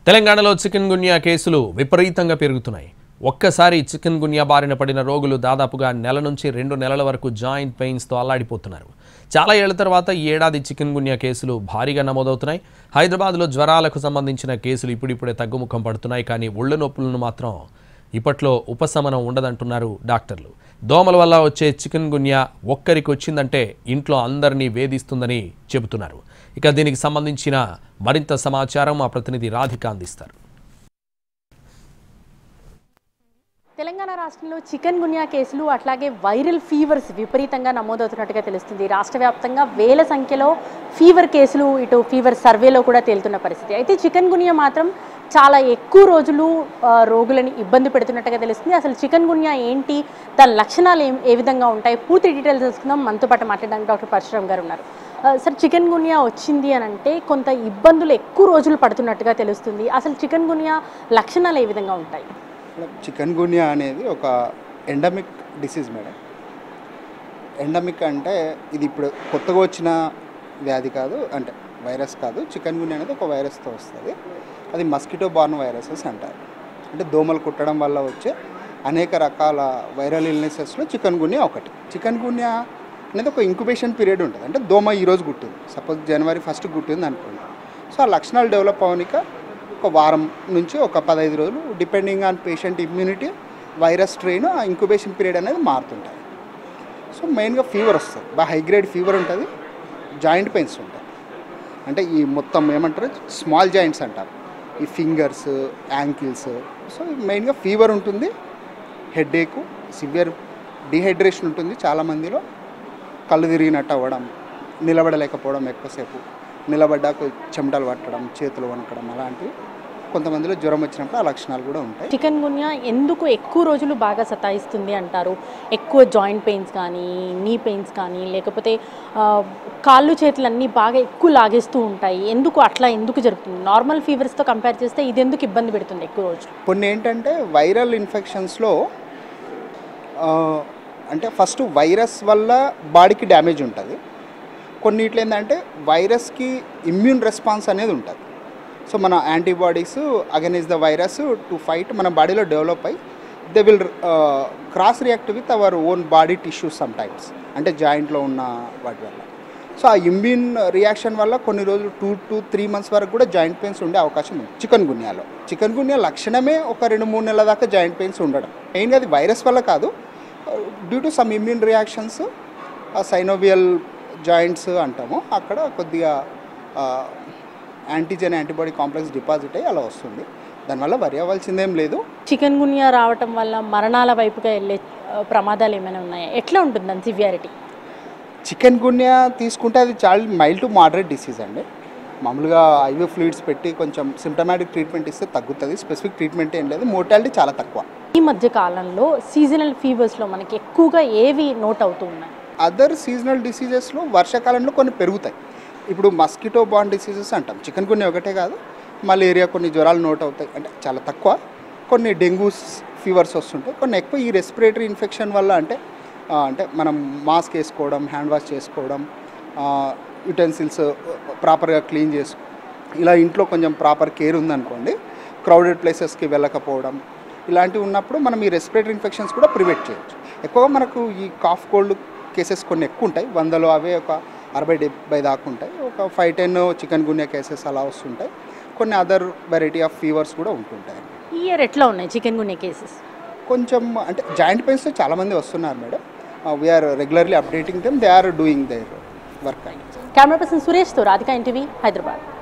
తెలంగాణలో చికెన్ గున్యా కేసులు విపరీతంగా పెరుగుతున్నాయి ఒక్కసారి చికెన్ గున్యా బారిన పడిన రోగులు దాదాపుగా నెల నుంచి రెండు నెలల వరకు జాయింట్ పెయిన్స్తో అల్లాడిపోతున్నారు చాలా ఏళ్ల తర్వాత ఈ ఏడాది చికెన్ గున్యా కేసులు భారీగా నమోదవుతున్నాయి హైదరాబాద్లో జ్వరాలకు సంబంధించిన కేసులు ఇప్పుడిప్పుడే తగ్గుముఖం పడుతున్నాయి కానీ ఒళ్ళు నొప్పులను మాత్రం ఇప్పట్లో ఉపశమనం ఉండదంటున్నారు డాక్టర్లు దోమల వల్ల వచ్చే చికెన్ గున్యా ఒక్కరికి వచ్చిందంటే ఇంట్లో అందరినీ వేధిస్తుందని చెబుతున్నారు ఇక దీనికి సంబంధించిన మరింత సమాచారం మా ప్రతినిధి రాధిక అందిస్తారు తెలంగాణ రాష్ట్రంలో చికెన్ గున్యా కేసులు అట్లాగే వైరల్ ఫీవర్స్ విపరీతంగా నమోదవుతున్నట్టుగా తెలుస్తుంది రాష్ట్ర వ్యాప్తంగా వేల సంఖ్యలో ఫీవర్ కేసులు ఇటు ఫీవర్ సర్వేలో కూడా తేలుతున్న పరిస్థితి అయితే చికెన్ గున్యా మాత్రం చాలా ఎక్కువ రోజులు ఆ, రోగులని ఇబ్బంది పెడుతున్నట్టుగా తెలుస్తుంది అసలు చికెన్ గున్యా ఏంటి దాని లక్షణాలు ఏం ఏ విధంగా ఉంటాయి పూర్తి డీటెయిల్స్ తెలుసుకుందాం మనతో పాటు మాట్లాడడానికి డాక్టర్ పరశురామ్ గారు ఉన్నారు ఆ, సార్ చికెన్ గున్యా వచ్చింది అని అంటే కొంత ఇబ్బందులు ఎక్కువ రోజులు పడుతున్నట్టుగా తెలుస్తుంది అసలు చికెన్ గున్యా లక్షణాలు ఏ విధంగా ఉంటాయి చికెన్ గున్యా అనేది ఒక ఎండమిక్ డిసీజ్ మేడం ఎండమిక్ అంటే ఇది ఇప్పుడు కొత్తగా వచ్చిన వ్యాధి కాదు అంటే వైరస్ కాదు చికెన్ గున్యా అనేది ఒక వైరస్తో వస్తుంది అది మస్కిటో బార్న్ వైరసెస్ అంటారు అంటే దోమలు కుట్టడం వల్ల వచ్చే అనేక రకాల వైరల్ ఇల్నెసెస్లో చికెన్ గున్యా ఒకటి చికెన్ గున్యా అనేది ఒక ఇంక్యుబేషన్ పీరియడ్ ఉంటుంది అంటే దోమ ఈరోజు గుట్టింది సపోజ్ జనవరి ఫస్ట్ గుట్టింది అనుకోండి సో ఆ లక్షణాలు డెవలప్ అవనిక ఒక వారం నుంచి ఒక పదహైదు రోజులు depending on patient immunity virus strain ఆ ఇంక్యుబేషన్ పీరియడ్ అనేది మారుతుంటాయి సో మెయిన్గా ఫీవర్ వస్తుంది బాగా హై గ్రేడ్ ఫీవర్ ఉంటుంది జాయింట్ పెయిన్స్ ఉంటాయి అంటే ఈ మొత్తం ఏమంటారు స్మాల్ జాయింట్స్ అంటారు ఈ ఫింగర్స్ యాంకిల్స్ సో మెయిన్గా ఫీవర్ ఉంటుంది హెడేక్ సివియర్ డిహైడ్రేషన్ ఉంటుంది చాలామందిలో కళ్ళు తిరిగినట్టు అవ్వడం నిలబడలేకపోవడం ఎక్కువసేపు నిలబడ్డాక చెమటలు పట్టడం చేతులు వణకడం అలాంటివి కొంతమందిలో జ్వరం వచ్చినప్పుడు ఆ లక్షణాలు కూడా ఉంటాయి చికెన్ గున్యా ఎందుకు ఎక్కువ రోజులు బాగా సతాయిస్తుంది అంటారు ఎక్కువ జాయింట్ పెయిన్స్ కానీ నీ పెయిన్స్ కానీ లేకపోతే ఆ, కాళ్ళు చేతులు అన్నీ బాగా ఎక్కువ లాగేస్తూ ఉంటాయి ఎందుకు అట్లా ఎందుకు జరుగుతుంది నార్మల్ ఫీవర్స్తో కంపేర్ చేస్తే ఇది ఎందుకు ఇబ్బంది పెడుతుంది ఎక్కువ రోజులు కొన్ని ఏంటంటే వైరల్ ఇన్ఫెక్షన్స్లో ఆ, అంటే ఫస్ట్ వైరస్ వల్ల బాడీకి డ్యామేజ్ ఉంటుంది కొన్నిట్లో ఏంటంటే వైరస్కి ఇమ్యూన్ రెస్పాన్స్ అనేది ఉంటుంది సో మన antibodies against the virus to fight మన బాడీలో డెవలప్ అయ్యి they will cross react with our own body tissues sometimes అంటే జాయింట్లో ఉన్న వాటి వల్ల సో ఆ ఇమ్యూన్ రియాక్షన్ వల్ల కొన్ని రోజులు టూ టు త్రీ మంత్స్ వరకు కూడా జాయింట్ పెయిన్స్ ఉండే అవకాశం ఉంది చికెన్ గున్యాలో చికెన్ గున్యా లక్షణమే ఒక రెండు మూడు నెలల దాకా జాయింట్ పెయిన్స్ ఉండడం మెయిన్గా అది వైరస్ వల్ల కాదు due to some immune reactions synovial joints అంటాము అక్కడ కొద్దిగా యాంటీజెన్ యాంటీబాడీ కాంప్లెక్స్ డిపాజిట్ అయ్యి అలా వస్తుంది దానివల్ల వరి అవ్వాల్సిందేం లేదు చికెన్ గున్యా రావటం వల్ల మరణాల వైపుగా వెళ్ళే ఆ, ప్రమాదాలు ఏమైనా ఉన్నాయా ఎట్లా ఉంటుంది దాని సివియారిటీ చికెన్ గున్యా తీసుకుంటే అది చాలా మైల్డ్ టు మోడరేట్ డిసీజ్ అండి మామూలుగా ఐవీ ఫ్లూయిడ్స్ పెట్టి కొంచెం సిమ్టమాటిక్ ట్రీట్మెంట్ ఇస్తే తగ్గుతుంది స్పెసిఫిక్ ట్రీట్మెంట్ ఏం లేదు మోర్టాలిటీ చాలా తక్కువ ఈ మధ్య కాలంలో సీజనల్ ఫీవర్స్లో మనకి ఎక్కువగా ఏవి నోట్ అవుతూ ఉన్నాయి అదర్ సీజనల్ డిసీజెస్లో వర్షాకాలంలో కొన్ని పెరుగుతాయి ఇప్పుడు మస్కిటో బాన్ డిసీజెస్ అంటాం చికెన్ గున్యా ఒకటే కాదు మలేరియా కొన్ని జ్వరాలు నోట్ అవుతాయి అంటే చాలా తక్కువ కొన్ని డెంగ్యూ ఫీవర్స్ వస్తుంటాయి కొన్ని ఎక్కువ ఈ రెస్పిరేటరీ ఇన్ఫెక్షన్ వల్ల అంటే ఆ, అంటే మనం మాస్క్ వేసుకోవడం హ్యాండ్ వాష్ చేసుకోవడం యుటెన్సిల్స్ ప్రాపర్గా క్లీన్ చేసుకో ఇలా ఇంట్లో కొంచెం ప్రాపర్ కేర్ ఉందనుకోండి క్రౌడెడ్ ప్లేసెస్కి వెళ్ళకపోవడం ఇలాంటివి ఉన్నప్పుడు మనం ఈ రెస్పిరేటరీ ఇన్ఫెక్షన్స్ కూడా ప్రివెంట్ చేయొచ్చు ఎక్కువగా మనకు ఈ కాఫ్ కోల్డ్ కేసెస్ కొన్ని ఎక్కువ ఉంటాయి వందలో అవే ఒక అరవై డెబ్బై దాకా ఉంటాయి ఒక five ten chikungunya cases అలా వస్తుంటాయి కొన్ని అదర్ వెరైటీ ఆఫ్ ఫీవర్స్ కూడా ఉంటుంటాయి ఈ ఇయర్ ఎట్లా ఉన్నాయి చికెన్ గున్యా కేసెస్ కొంచెం అంటే జాయింట్ పెయిన్స్తో చాలామంది వస్తున్నారు madam we are regularly updating them they are doing their work and camera person సురేష్తో రాధిక ఎన్టీవీ హైదరాబాద్